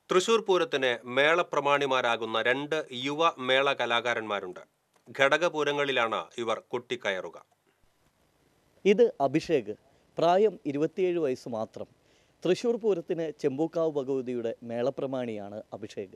തൃശൂർ പൂരത്തിന് മേളപ്രമാണിമാരാകുന്ന രണ്ട് യുവ മേള കലാകാരന്മാരുണ്ട് ഘടകപൂരങ്ങളിലാണ് ഇവർ കൊട്ടിക്കയറുക ഇത് അഭിഷേക് പ്രായം ഇരുപത്തിയേഴ് വയസ്സ് മാത്രം തൃശൂർ പൂരത്തിന് ചെമ്പൂക്കാവ് ഭഗവതിയുടെ മേളപ്രമാണിയാണ് അഭിഷേക്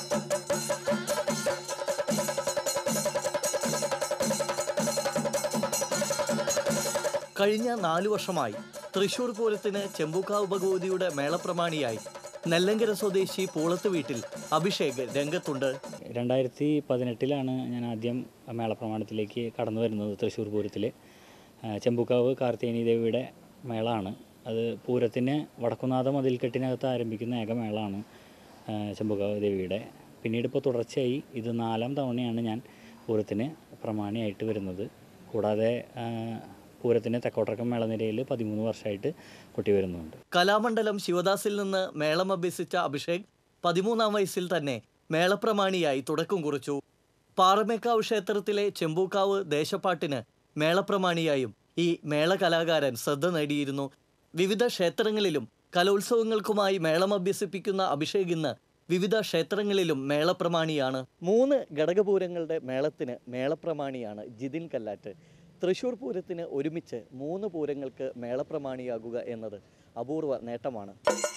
കഴിഞ്ഞ നാലു വർഷമായി തൃശൂർ പൂരത്തിന് ചെമ്പൂക്കാവ് ഭഗവതിയുടെ മേളപ്രമാണിയായി നെല്ലങ്കര സ്വദേശി പൂളത്ത് വീട്ടിൽ അഭിഷേക് രംഗത്തുണ്ട് രണ്ടായിരത്തി പതിനെട്ടിലാണ് ഞാൻ ആദ്യം മേളപ്രമാണത്തിലേക്ക് കടന്നു വരുന്നത് തൃശ്ശൂർ പൂരത്തിൽ ചെമ്പൂക്കാവ് കാർത്തികേനി ദേവിയുടെ മേളമാണ് അത് പൂരത്തിന് വടക്കുന്നാഥ മതിൽക്കെട്ടിനകത്ത് ആരംഭിക്കുന്ന ഏക മേളമാണ് ആ, ചെമ്പൂക്കാവ് ദേവിയുടെ പിന്നീട് ഇപ്പോൾ തുടർച്ചയായി ഇത് നാലാം തവണയാണ് ഞാൻ പൂരത്തിന് പ്രമാണിയായിട്ട് വരുന്നത് കൂടാതെ ആ, പൂരത്തിന് തെക്കോട്ടറക്കം മേളനിരയിൽ പതിമൂന്ന് വർഷമായിട്ട് കൊട്ടി വരുന്നുണ്ട് കലാമണ്ഡലം ശിവദാസിൽ നിന്ന് മേളം അഭ്യസിച്ച അഭിഷേക് പതിമൂന്നാം വയസ്സിൽ തന്നെ മേളപ്രമാണിയായി തുടക്കം കുറിച്ചു പാറമേക്കാവ് ക്ഷേത്രത്തിലെ ചെമ്പൂക്കാവ് ദേശപ്പാട്ടിന് മേളപ്രമാണിയായും ഈ മേള കലാകാരൻ ശ്രദ്ധ നേടിയിരുന്നു വിവിധ ക്ഷേത്രങ്ങളിലും കലോത്സവങ്ങൾക്കുമായി മേളം അഭ്യസിപ്പിക്കുന്ന അഭിഷേക് ഇന്ന് വിവിധ ക്ഷേത്രങ്ങളിലും മേളപ്രമാണിയാണ് മൂന്ന് ഘടകപൂരങ്ങളുടെ മേളത്തിന് മേളപ്രമാണിയാണ് ജിതിൻ കല്ലാറ്റ് തൃശൂർ പൂരത്തിന് ഒരുമിച്ച് മൂന്ന് പൂരങ്ങൾക്ക് മേളപ്രമാണിയാകുക എന്നത് അപൂർവ നേട്ടമാണ്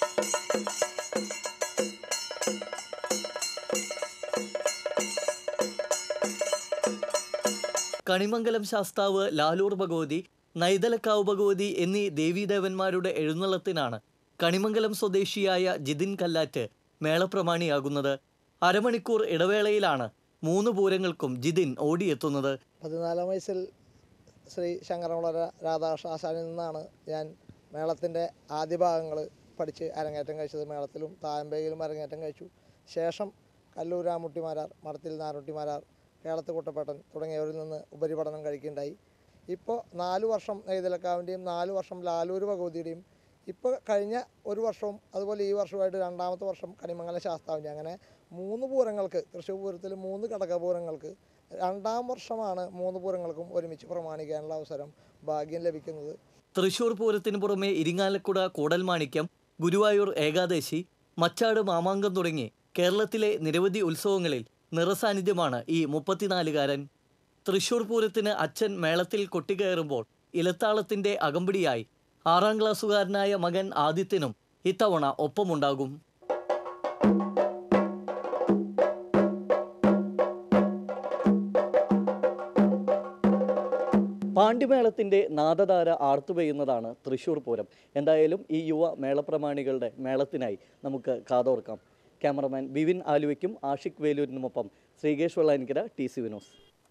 കണിമംഗലം ശാസ്താവ് ലാലൂർ ഭഗവതി നൈതലക്കാവ് ഭഗവതി എന്നീ ദേവീദേവന്മാരുടെ എഴുന്നള്ളത്തിനാണ് കണിമംഗലം സ്വദേശിയായ ജിതിൻ കല്ലാറ്റ് മേളപ്രമാണിയാകുന്നത് അരമണിക്കൂർ ഇടവേളയിലാണ് മൂന്ന് പൂരങ്ങൾക്കും ജിതിൻ ഓടിയെത്തുന്നത് പതിനാലാം വയസ്സിൽ ശ്രീ ശങ്കരമുളര രാധാകൃഷ്ണാശാനിൽ നിന്നാണ് ഞാൻ മേളത്തിൻ്റെ ആദ്യ ഭാഗങ്ങൾ പഠിച്ച് അരങ്ങേറ്റം കഴിച്ചത് മേളത്തിലും തായമ്പയിലും അരങ്ങേറ്റം കഴിച്ചു ശേഷം കല്ലൂർ രാമുട്ടിമാരാർ മടത്തിൽ നാരുട്ടിമാരാർ കേളത്ത് കുട്ടപ്പേട്ടൻ തുടങ്ങിയവരിൽ നിന്ന് ഉപരിപഠനം കഴിക്കുകയുണ്ടായി ഇപ്പോൾ നാല് വർഷം നെയ്തലക്കാവിൻ്റെയും നാല് വർഷം ലാലൂർ ഭഗവതിയുടെയും ഇപ്പോൾ കഴിഞ്ഞ ഒരു വർഷവും അതുപോലെ ഈ വർഷമായിട്ട് രണ്ടാമത്തെ വർഷം കണിമംഗലം ശാസ്താവിൻ്റെ അങ്ങനെ മൂന്ന് പൂരങ്ങൾക്ക് തൃശ്ശൂർ പൂരത്തിൽ മൂന്ന് ഘടകപൂരങ്ങൾക്ക് രണ്ടാം വർഷമാണ് മൂന്ന് പൂരങ്ങൾക്കും ഒരുമിച്ച് പ്രമാണിക്കാനുള്ള അവസരം ഭാഗ്യം ലഭിക്കുന്നത് തൃശൂർ പൂരത്തിന് പുറമെ ഇരിങ്ങാലക്കുട കൂടൽമാണിക്യം ഗുരുവായൂർ ഏകാദശി മച്ചാട് മാമാങ്കം തുടങ്ങി കേരളത്തിലെ നിരവധി ഉത്സവങ്ങളിൽ നിറസാന്നിധ്യമാണ് ഈ മുപ്പത്തിനാലുകാരൻ തൃശൂർ പൂരത്തിന് അച്ഛൻ മേളത്തിൽ കൊട്ടിക്കയറുമ്പോൾ ഇലത്താളത്തിന്റെ അകമ്പടിയായി ആറാം ക്ലാസ്സുകാരനായ മകൻ ആദിത്യനും ഇത്തവണ ഒപ്പമുണ്ടാകും പാണ്ഡ്യമേളത്തിന്റെ നാദധാര ആർത്തുപെയ്യുന്നതാണ് തൃശൂർ പൂരം എന്തായാലും ഈ യുവ മേളപ്രമാണികളുടെ മേളത്തിനായി നമുക്ക് കാതോർക്കാം ക്യാമറമാൻ ബിവിൻ ആലുവയ്ക്കും ആഷിഖ് വേലൂരിനുമൊപ്പം ശ്രീകേഷ് വെള്ളാനിക്കര ടി സി വിനോസ്